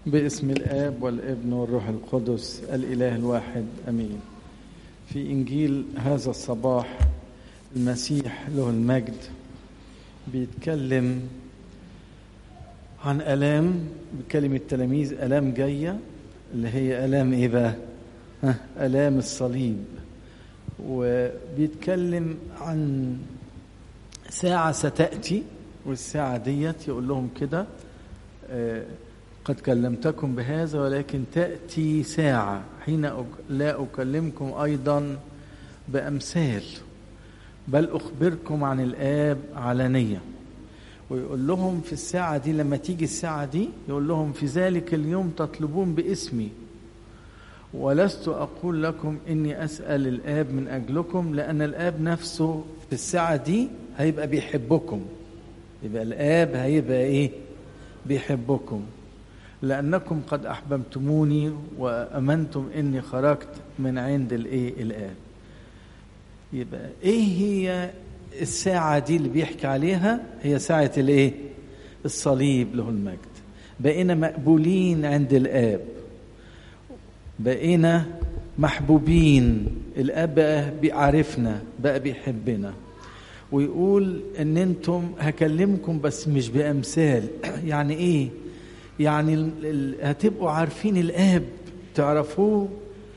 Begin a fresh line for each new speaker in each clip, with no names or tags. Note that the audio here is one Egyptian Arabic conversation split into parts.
باسم الآب والابن والروح القدس الإله الواحد أمين في إنجيل هذا الصباح المسيح له المجد بيتكلم عن آلام بكلمة التلاميذ آلام جاية اللي هي آلام إيه بقى؟ ها آلام الصليب وبيتكلم عن ساعة ستأتي والساعة ديت يقول لهم كده آه قد كلمتكم بهذا ولكن تأتي ساعة حين لا أكلمكم أيضا بأمثال بل أخبركم عن الآب علانية ويقول لهم في الساعة دي لما تيجي الساعة دي يقول لهم في ذلك اليوم تطلبون باسمي ولست أقول لكم إني أسأل الآب من أجلكم لأن الآب نفسه في الساعة دي هيبقى بيحبكم يبقى الآب هيبقى إيه بيحبكم لأنكم قد أحببتموني وأمنتم إني خرجت من عند الإيه الآب يبقى إيه هي الساعة دي اللي بيحكي عليها هي ساعة الإيه الصليب له المجد بقينا مقبولين عند الآب بقينا محبوبين الآب بقى بيعرفنا بقى بيحبنا ويقول ان انتم هكلمكم بس مش بامثال يعني ايه يعني هتبقوا عارفين الاب تعرفوه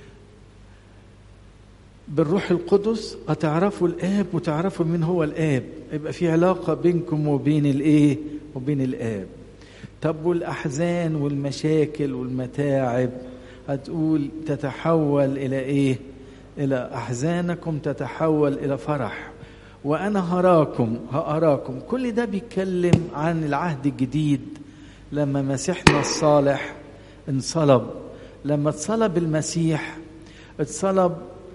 بالروح القدس هتعرفوا الاب وتعرفوا مين هو الاب يبقى في علاقه بينكم وبين الايه وبين الاب طب والاحزان والمشاكل والمتاعب هتقول تتحول الى ايه الى احزانكم تتحول الى فرح وانا هراكم هاراكم كل ده بيتكلم عن العهد الجديد لما مسيحنا الصالح انصلب لما اتصلب المسيح اتصلب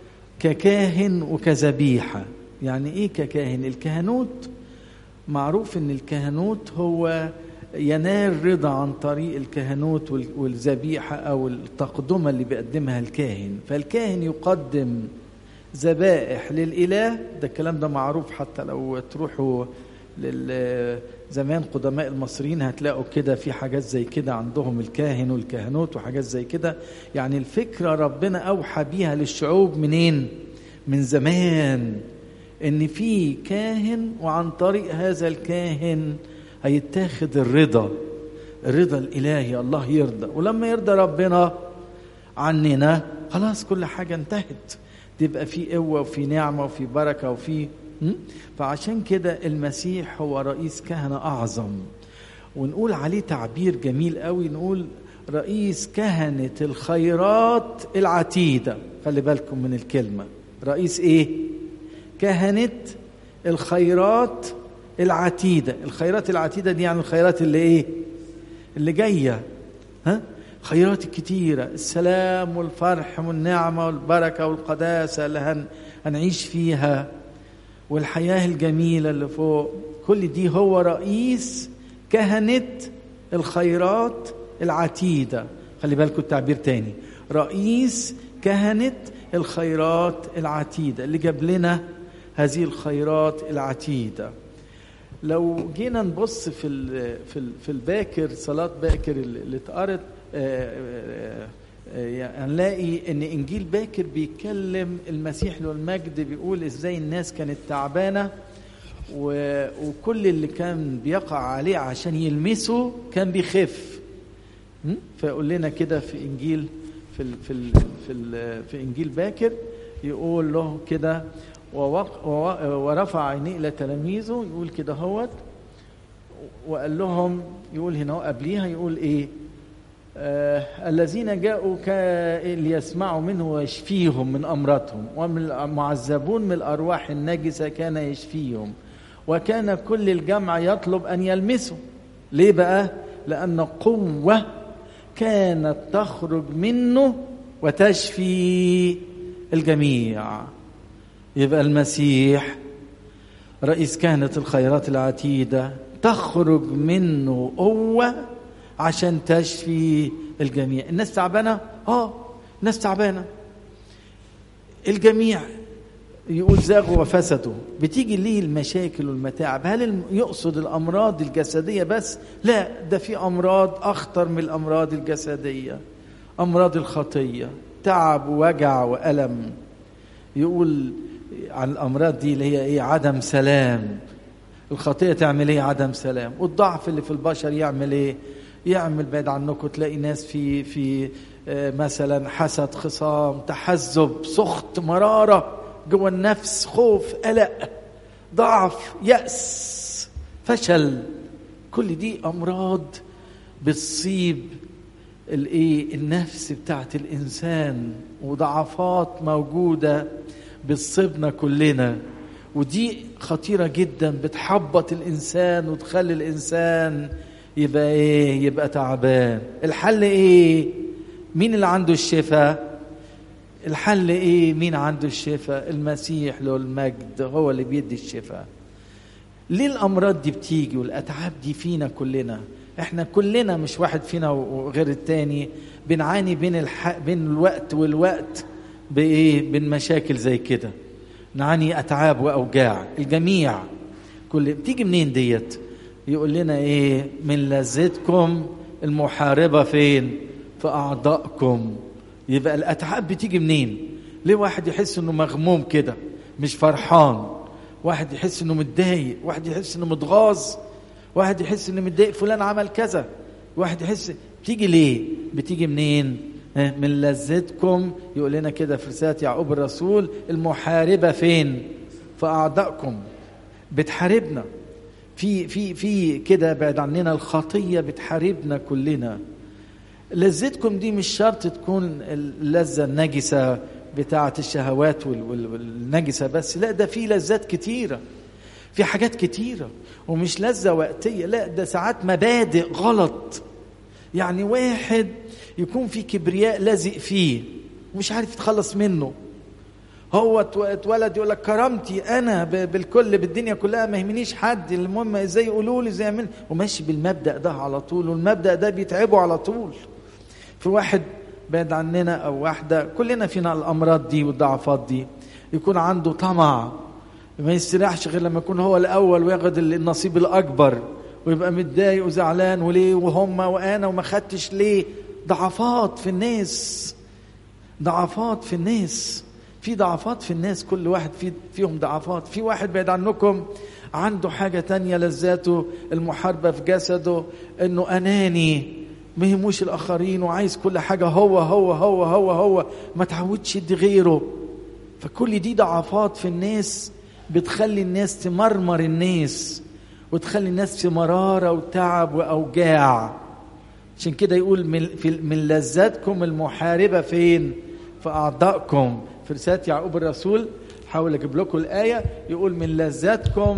ككاهن وكذبيحه يعني ايه ككاهن الكهنوت معروف ان الكهنوت هو ينال رضا عن طريق الكهنوت والذبيحه او التقدمه اللي بيقدمها الكاهن فالكاهن يقدم ذبائح للإله ده الكلام ده معروف حتى لو تروحوا زمان قدماء المصريين هتلاقوا كده في حاجات زي كده عندهم الكاهن والكهنوت وحاجات زي كده يعني الفكرة ربنا أوحى بيها للشعوب منين من زمان ان في كاهن وعن طريق هذا الكاهن هيتاخد الرضا الرضا الإلهي الله يرضى ولما يرضى ربنا عننا خلاص كل حاجة انتهت تبقى في قوه وفي نعمه وفي بركه وفي فعشان كده المسيح هو رئيس كهنه اعظم ونقول عليه تعبير جميل قوي نقول رئيس كهنه الخيرات العتيده خلي بالكم من الكلمه رئيس ايه كهنه الخيرات العتيده الخيرات العتيده دي يعني الخيرات اللي ايه اللي جايه ها خيرات كتيرة السلام والفرح والنعمة والبركة والقداسة اللي هن هنعيش فيها والحياة الجميلة اللي فوق كل دي هو رئيس كهنة الخيرات العتيدة خلي بالكم التعبير تاني رئيس كهنة الخيرات العتيدة اللي جاب لنا هذه الخيرات العتيدة لو جينا نبص في ال في ال في الباكر صلاة باكر اللي اتقرت هنلاقي ان انجيل باكر بيتكلم المسيح له المجد بيقول ازاي الناس كانت تعبانه وكل اللي كان بيقع عليه عشان يلمسه كان بيخف فيقول لنا كده في انجيل في ال في ال في ال في انجيل باكر يقول له كده ورفع عينيه الى تلاميذه يقول كده هوت وقال لهم يقول هنا قبليها يقول ايه آه الذين جاءوا ليسمعوا منه ويشفيهم من أمرتهم ومن المعذبون من الأرواح النجسة كان يشفيهم وكان كل الجمع يطلب أن يلمسوا ليه بقى؟ لأن قوة كانت تخرج منه وتشفي الجميع يبقى المسيح رئيس كهنة الخيرات العتيدة تخرج منه قوة عشان تشفي الجميع الناس تعبانة اه الناس تعبانة الجميع يقول زاغوا وفسدوا بتيجي ليه المشاكل والمتاعب هل يقصد الامراض الجسديه بس لا ده في امراض اخطر من الامراض الجسديه امراض الخطيه تعب ووجع والم يقول عن الامراض دي اللي هي ايه عدم سلام الخطيه تعمل ايه عدم سلام والضعف اللي في البشر يعمل ايه يعمل بعيد عنكم تلاقي ناس في في مثلا حسد خصام تحزب سخط مراره جوه النفس خوف قلق ضعف يأس فشل كل دي أمراض بتصيب الايه النفس بتاعت الانسان وضعفات موجوده بتصيبنا كلنا ودي خطيره جدا بتحبط الانسان وتخلي الانسان يبقى ايه يبقى تعبان الحل ايه مين اللي عنده الشفاء الحل ايه مين عنده الشفاء المسيح له المجد هو اللي بيدي الشفاء ليه الامراض دي بتيجي والاتعاب دي فينا كلنا احنا كلنا مش واحد فينا وغير التاني بنعاني بين الح... بين الوقت والوقت بايه بين مشاكل زي كده نعاني اتعاب واوجاع الجميع كل بتيجي منين ديت يقول لنا ايه من لذتكم المحاربه فين في اعضائكم يبقى الاتعاب بتيجي منين ليه واحد يحس انه مغموم كده مش فرحان واحد يحس انه متضايق واحد يحس انه متغاظ واحد يحس انه متضايق فلان عمل كذا واحد يحس بتيجي ليه بتيجي منين من لذتكم يقول لنا كده في رساله يعقوب الرسول المحاربه فين في اعضائكم بتحاربنا في في في كده بعد عننا الخطيه بتحاربنا كلنا لذتكم دي مش شرط تكون اللذة النجسة بتاعة الشهوات والنجسة بس لا ده في لذات كتيرة في حاجات كتيرة ومش لذة وقتية لا ده ساعات مبادئ غلط يعني واحد يكون في كبرياء لازق فيه ومش عارف يتخلص منه هو اتولد يقول لك كرامتي انا بالكل بالدنيا كلها ما يهمنيش حد المهم ازاي يقولوا لي ازاي يعمل وماشي بالمبدا ده على طول والمبدا ده بيتعبه على طول في واحد بعد عننا او واحده كلنا فينا الامراض دي والضعفات دي يكون عنده طمع ما يستريحش غير لما يكون هو الاول وياخد النصيب الاكبر ويبقى متضايق وزعلان وليه وهم وانا وما خدتش ليه ضعفات في الناس ضعفات في الناس في ضعفات في الناس كل واحد في فيهم ضعفات في واحد بعيد عنكم عنده حاجة تانية لذاته المحاربة في جسده انه اناني ما يهموش الاخرين وعايز كل حاجة هو هو هو هو هو ما تعودش يدي غيره فكل دي ضعفات في الناس بتخلي الناس تمرمر الناس وتخلي الناس في مرارة وتعب وأوجاع عشان كده يقول من, في من لذاتكم المحاربة فين في أعضائكم في رسالة يعقوب الرسول حاول أجيب لكم الآية يقول من لذاتكم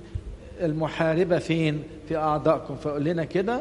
المحاربة فين في أعضائكم فقول لنا كده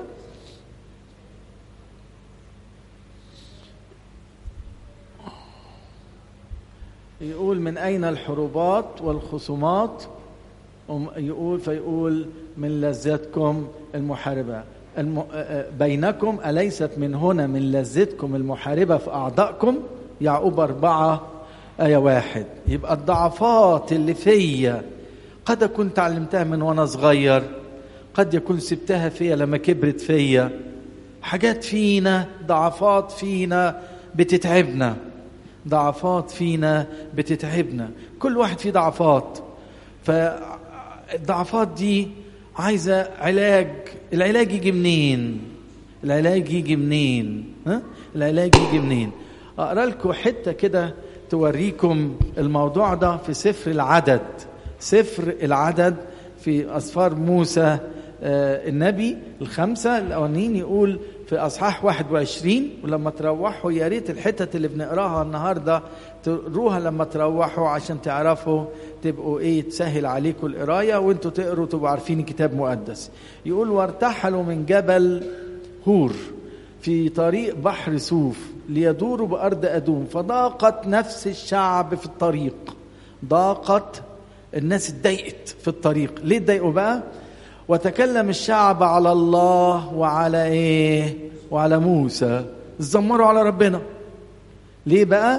يقول من أين الحروبات والخصومات يقول فيقول من لذتكم المحاربة الم... بينكم أليست من هنا من لذتكم المحاربة في أعضائكم يعقوب أربعة آية واحد يبقى الضعفات اللي فيا قد أكون تعلمتها من وأنا صغير قد يكون سبتها فيا لما كبرت فيا حاجات فينا ضعفات فينا بتتعبنا ضعفات فينا بتتعبنا كل واحد فيه ضعفات فالضعفات دي عايزة علاج العلاج يجي منين العلاج يجي منين ها؟ العلاج يجي منين اقرا لكم حته كده توريكم الموضوع ده في سفر العدد سفر العدد في اسفار موسى آه النبي الخمسه الاولانيين يقول في اصحاح 21 ولما تروحوا يا ريت الحتت اللي بنقراها النهارده تقروها لما تروحوا عشان تعرفوا تبقوا ايه تسهل عليكم القرايه وانتوا تقروا تبقوا عارفين الكتاب مقدس يقول وارتحلوا من جبل هور في طريق بحر سوف ليدوروا بارض ادوم فضاقت نفس الشعب في الطريق ضاقت الناس اتضايقت في الطريق ليه اتضايقوا بقى وتكلم الشعب على الله وعلى ايه وعلى موسى زمروا على ربنا ليه بقى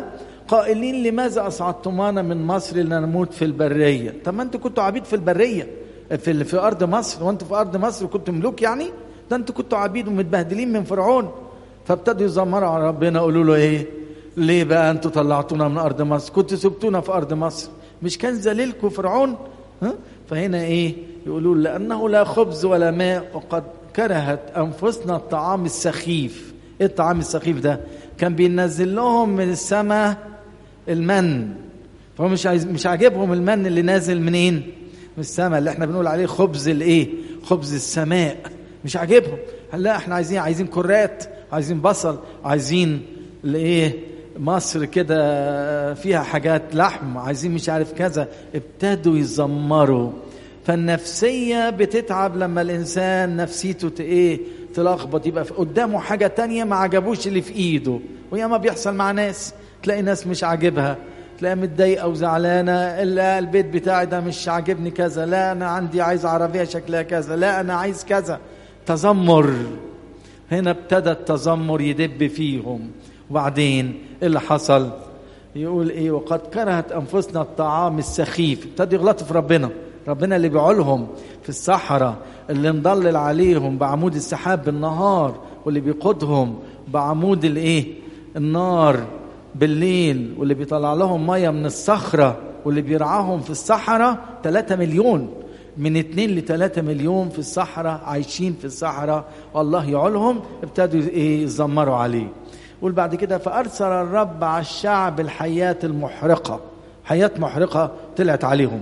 قائلين لماذا اصعدتمانا من مصر لنموت في البريه طب ما انتوا كنتوا عبيد في البريه في في ارض مصر وانتوا في ارض مصر كنتوا ملوك يعني ده انتوا كنتوا عبيد ومتبهدلين من فرعون فابتدوا يزمروا على ربنا يقولوا له ايه ليه بقى انتوا طلعتونا من ارض مصر كنتوا سبتونا في ارض مصر مش كان ذليلكم فرعون ها فهنا ايه يقولوا لانه لا خبز ولا ماء وقد كرهت انفسنا الطعام السخيف ايه الطعام السخيف ده كان بينزل لهم من السماء المن فهو مش عايز مش عاجبهم المن اللي نازل منين من السماء اللي احنا بنقول عليه خبز الايه خبز السماء مش عاجبهم لا احنا عايزين عايزين كرات عايزين بصل عايزين الايه مصر كده فيها حاجات لحم عايزين مش عارف كذا ابتدوا يزمروا فالنفسية بتتعب لما الإنسان نفسيته ايه تلخبط يبقى قدامه حاجة تانية ما عجبوش اللي في إيده وياما بيحصل مع ناس تلاقي ناس مش عاجبها تلاقي متضايقة وزعلانة لا البيت بتاعي ده مش عاجبني كذا لا أنا عندي عايز عربية شكلها كذا لا أنا عايز كذا تذمر هنا ابتدى التذمر يدب فيهم وبعدين ايه اللي حصل يقول ايه وقد كرهت انفسنا الطعام السخيف ابتدوا يغلطوا في ربنا ربنا اللي بيعولهم في الصحراء اللي مضلل عليهم بعمود السحاب بالنهار واللي بيقودهم بعمود الايه النار بالليل واللي بيطلع لهم ميه من الصخره واللي بيرعاهم في الصحراء 3 مليون من 2 ل 3 مليون في الصحراء عايشين في الصحراء والله يعولهم ابتدوا ايه يزمروا عليه يقول بعد كده فأرسل الرب على الشعب الحياة المحرقة حياة محرقة طلعت عليهم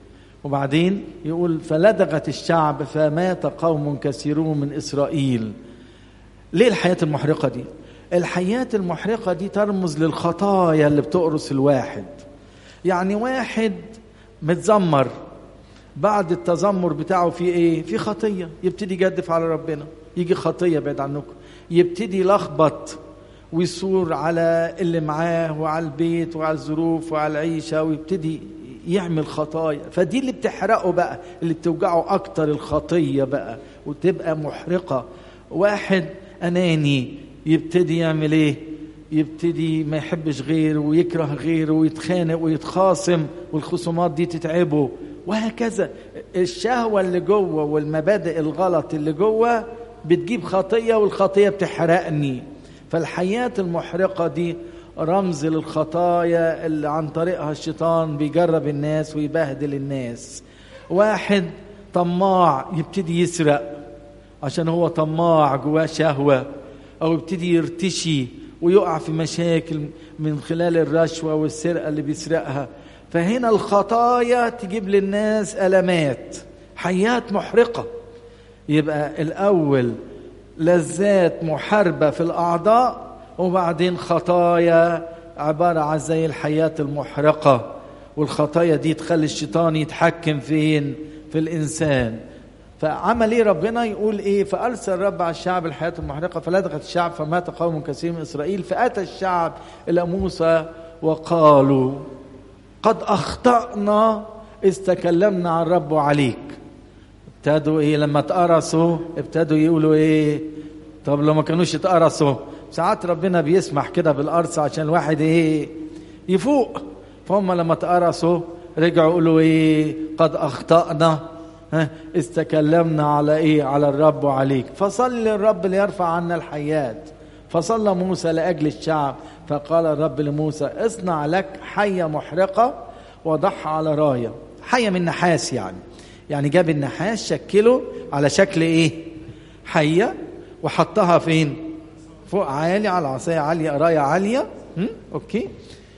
وبعدين يقول فلدغت الشعب فمات قوم كثيرون من إسرائيل ليه الحياة المحرقة دي الحياة المحرقة دي ترمز للخطايا اللي بتقرص الواحد يعني واحد متذمر بعد التذمر بتاعه في ايه في خطية يبتدي يجدف على ربنا يجي خطية بعيد عنكم يبتدي يلخبط ويثور على اللي معاه وعلى البيت وعلى الظروف وعلى العيشة ويبتدي يعمل خطايا فدي اللي بتحرقه بقى اللي بتوجعه أكتر الخطية بقى وتبقى محرقة واحد أناني يبتدي يعمل إيه يبتدي ما يحبش غيره ويكره غيره ويتخانق ويتخاصم والخصومات دي تتعبه وهكذا الشهوة اللي جوه والمبادئ الغلط اللي جوه بتجيب خطية والخطية بتحرقني فالحياة المحرقة دي رمز للخطايا اللي عن طريقها الشيطان بيجرب الناس ويبهدل الناس واحد طماع يبتدي يسرق عشان هو طماع جواه شهوة أو يبتدي يرتشي ويقع في مشاكل من خلال الرشوة والسرقة اللي بيسرقها فهنا الخطايا تجيب للناس ألمات حياة محرقة يبقى الأول لذات محاربة في الأعضاء وبعدين خطايا عبارة عن زي الحياة المحرقة والخطايا دي تخلي الشيطان يتحكم فين في الإنسان فعمل ايه ربنا يقول ايه فارسل الرب على الشعب الحياه المحرقه فلدغت الشعب فمات قوم كثير من اسرائيل فاتى الشعب الى موسى وقالوا قد اخطانا اذ تكلمنا عن الرب عليك ابتدوا ايه لما اتقرصوا ابتدوا يقولوا ايه طب لو ما كانوش اتقرصوا ساعات ربنا بيسمح كده بالقرص عشان الواحد ايه يفوق فهم لما اتقرصوا رجعوا يقولوا ايه قد اخطانا ها استكلمنا على ايه على الرب وعليك فصل للرب ليرفع عنا الحياة فصلى موسى لأجل الشعب فقال الرب لموسى اصنع لك حية محرقة وضعها على راية حية من نحاس يعني يعني جاب النحاس شكله على شكل ايه حية وحطها فين فوق عالي على عصاية عالية راية عالية م? اوكي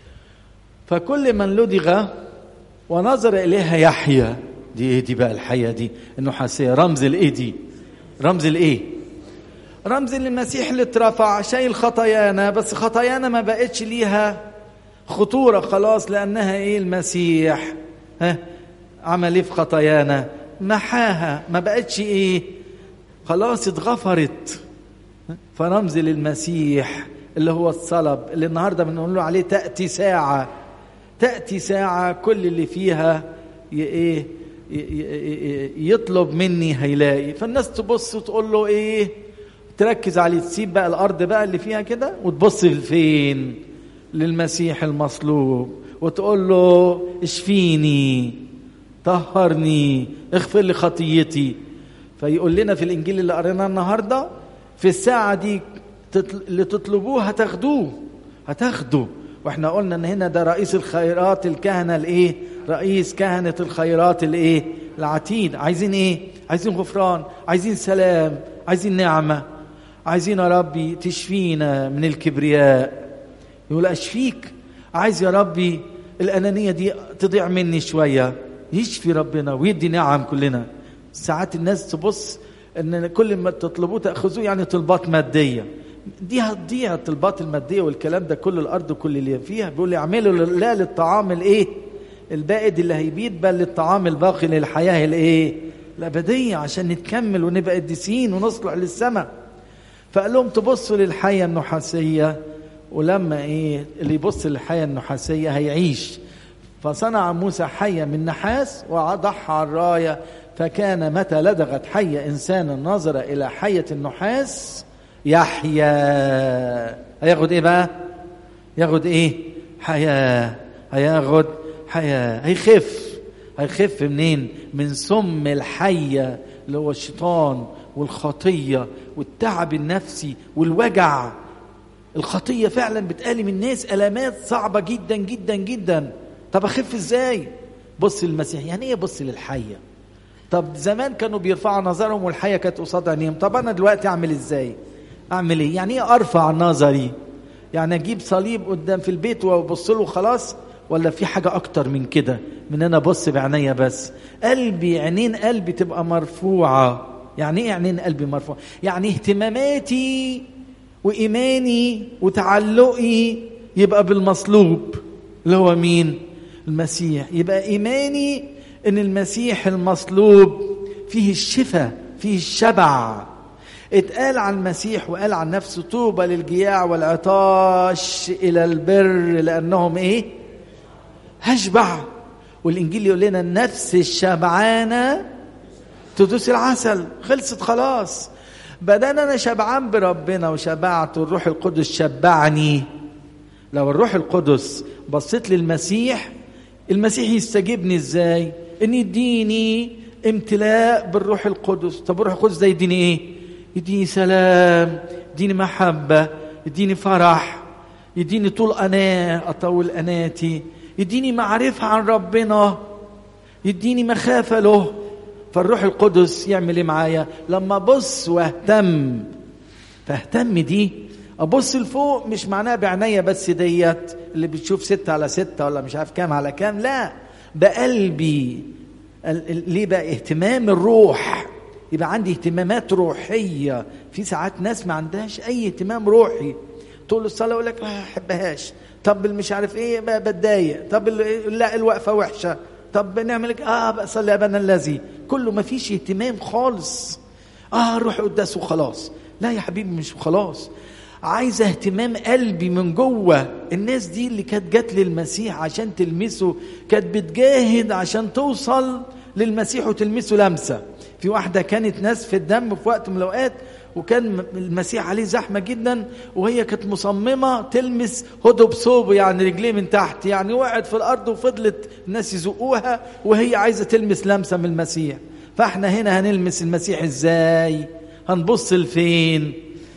فكل من لدغ ونظر إليها يحيى دي ايه دي بقى الحية دي النحاسية رمز الايه دي رمز الايه رمز المسيح اللي اترفع شايل خطايانا بس خطايانا ما بقتش ليها خطورة خلاص لأنها ايه المسيح ها عمل ايه في خطايانا محاها ما بقتش ايه خلاص اتغفرت فرمز للمسيح اللي هو الصلب اللي النهارده بنقول له عليه تأتي ساعة تأتي ساعة كل اللي فيها ايه يطلب مني هيلاقي فالناس تبص وتقول له ايه تركز عليه تسيب بقى الارض بقى اللي فيها كده وتبص فين للمسيح المصلوب وتقول له اشفيني طهرني اغفر لي خطيتي فيقول لنا في الانجيل اللي قريناه النهارده في الساعه دي اللي تطلبوه هتاخدوه هتاخدوا واحنا قلنا ان هنا ده رئيس الخيرات الكهنه الايه رئيس كهنه الخيرات الايه العتيد عايزين ايه عايزين غفران عايزين سلام عايزين نعمه عايزين يا ربي تشفينا من الكبرياء يقول اشفيك عايز يا ربي الانانيه دي تضيع مني شويه يشفي ربنا ويدي نعم كلنا ساعات الناس تبص ان كل ما تطلبوه تاخذوه يعني طلبات ماديه دي هتضيع الطلبات الماديه والكلام ده كل الارض وكل اللي فيها بيقول اعملوا لا للطعام الايه البائد اللي هيبيد بل للطعام الباقي للحياه الايه الابديه عشان نتكمل ونبقى قديسين ونصلح للسماء فقال لهم تبصوا للحيه النحاسيه ولما ايه اللي يبص للحيه النحاسيه هيعيش فصنع موسى حيه من نحاس وضعها على الرايه فكان متى لدغت حيه انسانا نظر الى حيه النحاس يحيا هياخد ايه بقى ياخد ايه حياه هياخد حياه هيخف هيخف منين من سم الحيه اللي هو الشيطان والخطيه والتعب النفسي والوجع الخطيه فعلا بتألم الناس الامات صعبه جدا جدا جدا طب اخف ازاي بص للمسيح يعني ايه بص للحيه طب زمان كانوا بيرفعوا نظرهم والحيه كانت قصاد عينيهم طب انا دلوقتي اعمل ازاي اعمل ايه يعني ايه ارفع نظري يعني اجيب صليب قدام في البيت وابص له خلاص ولا في حاجه اكتر من كده من انا ابص بعينيا بس قلبي عينين قلبي تبقى مرفوعه يعني ايه عينين قلبي مرفوعه يعني اهتماماتي وايماني وتعلقي يبقى بالمصلوب اللي هو مين المسيح يبقى ايماني ان المسيح المصلوب فيه الشفاء فيه الشبع اتقال عن المسيح وقال عن نفسه طوبى للجياع والعطاش الى البر لانهم ايه هشبع والانجيل يقول لنا النفس الشبعانه تدوس العسل خلصت خلاص بدل انا شبعان بربنا وشبعت والروح القدس شبعني لو الروح القدس بصيت للمسيح المسيح يستجيبني ازاي ان يديني امتلاء بالروح القدس طب الروح القدس ده يديني ايه يديني سلام يديني محبة يديني فرح يديني طول أناة أطول أناتي يديني معرفة عن ربنا يديني مخافة له فالروح القدس يعمل ايه معايا لما ابص واهتم فاهتم دي ابص لفوق مش معناها بعناية بس ديت اللي بتشوف ستة على ستة ولا مش عارف كام على كام لا بقلبي ليه بقى اهتمام الروح يبقى عندي اهتمامات روحية في ساعات ناس ما عندهاش أي اهتمام روحي تقول الصلاة يقول لك ما أحبهاش طب مش عارف إيه بتضايق طب لا الوقفة وحشة طب نعمل لك اه بقى صلي ابانا الذي كله ما فيش اهتمام خالص اه روح قداس وخلاص لا يا حبيبي مش خلاص عايزه اهتمام قلبي من جوه الناس دي اللي كانت جت للمسيح عشان تلمسه كانت بتجاهد عشان توصل للمسيح وتلمسه لمسه في واحده كانت ناس في الدم في وقت من الاوقات وكان المسيح عليه زحمه جدا وهي كانت مصممه تلمس هدو بصوبه يعني رجليه من تحت يعني وقعت في الارض وفضلت الناس يزقوها وهي عايزه تلمس لمسه من المسيح فاحنا هنا هنلمس المسيح ازاي هنبص لفين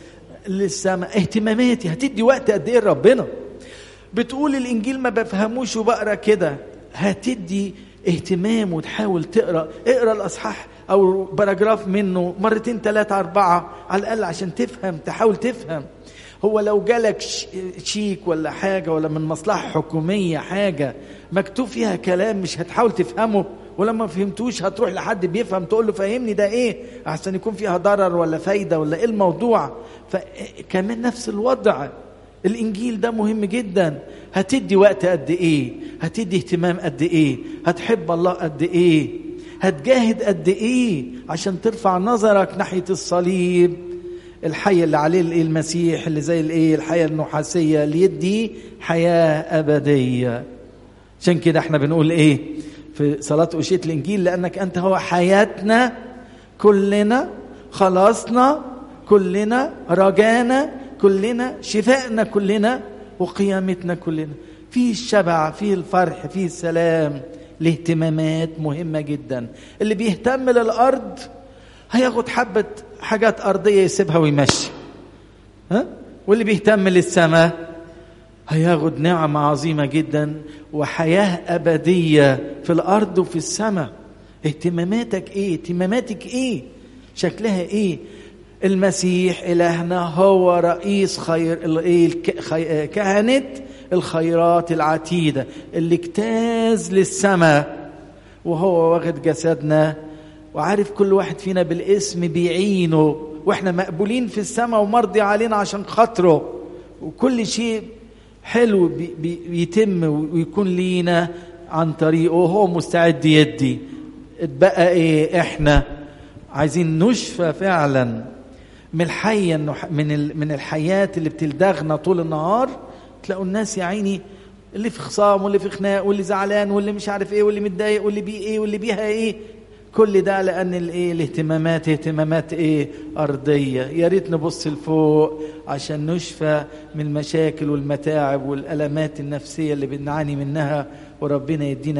للسماء اهتماماتي هتدي وقت قد ايه لربنا بتقول الانجيل ما بفهموش وبقرا كده هتدي اهتمام وتحاول تقرا اقرا الاصحاح او باراجراف منه مرتين ثلاثه اربعه على الاقل عشان تفهم تحاول تفهم هو لو جالك شيك ولا حاجه ولا من مصلحه حكوميه حاجه مكتوب فيها كلام مش هتحاول تفهمه ولما فهمتوش هتروح لحد بيفهم تقول له فهمني ده ايه احسن يكون فيها ضرر ولا فايده ولا ايه الموضوع فكمان نفس الوضع الانجيل ده مهم جدا هتدي وقت قد ايه هتدي اهتمام قد ايه هتحب الله قد ايه هتجاهد قد ايه عشان ترفع نظرك ناحيه الصليب الحي اللي عليه المسيح اللي زي الايه الحياه النحاسيه اللي يدي حياه ابديه عشان كده احنا بنقول ايه في صلاه أشية الانجيل لانك انت هو حياتنا كلنا خلاصنا كلنا رجانا كلنا شفائنا كلنا وقيامتنا كلنا فيه الشبع فيه الفرح فيه السلام الاهتمامات مهمة جدا اللي بيهتم للأرض هياخد حبة حاجات أرضية يسيبها ويمشي ها؟ واللي بيهتم للسماء هياخد نعمة عظيمة جدا وحياة أبدية في الأرض وفي السماء اهتماماتك ايه اهتماماتك ايه شكلها ايه المسيح إلهنا هو رئيس خير كهنة الخيرات العتيدة اللي اجتاز للسماء وهو واخد جسدنا وعارف كل واحد فينا بالاسم بيعينه واحنا مقبولين في السماء ومرضي علينا عشان خاطره وكل شيء حلو بي بي بيتم ويكون لينا عن طريقه وهو مستعد يدي اتبقى ايه احنا عايزين نشفى فعلا من الحية من من الحياة اللي بتلدغنا طول النهار تلاقوا الناس يا عيني اللي في خصام واللي في خناق واللي زعلان واللي مش عارف ايه واللي متضايق واللي بيه ايه واللي بيها ايه كل ده لان الايه الاهتمامات اهتمامات ايه ارضيه يا ريت نبص لفوق عشان نشفى من المشاكل والمتاعب والالمات النفسيه اللي بنعاني منها وربنا يدينا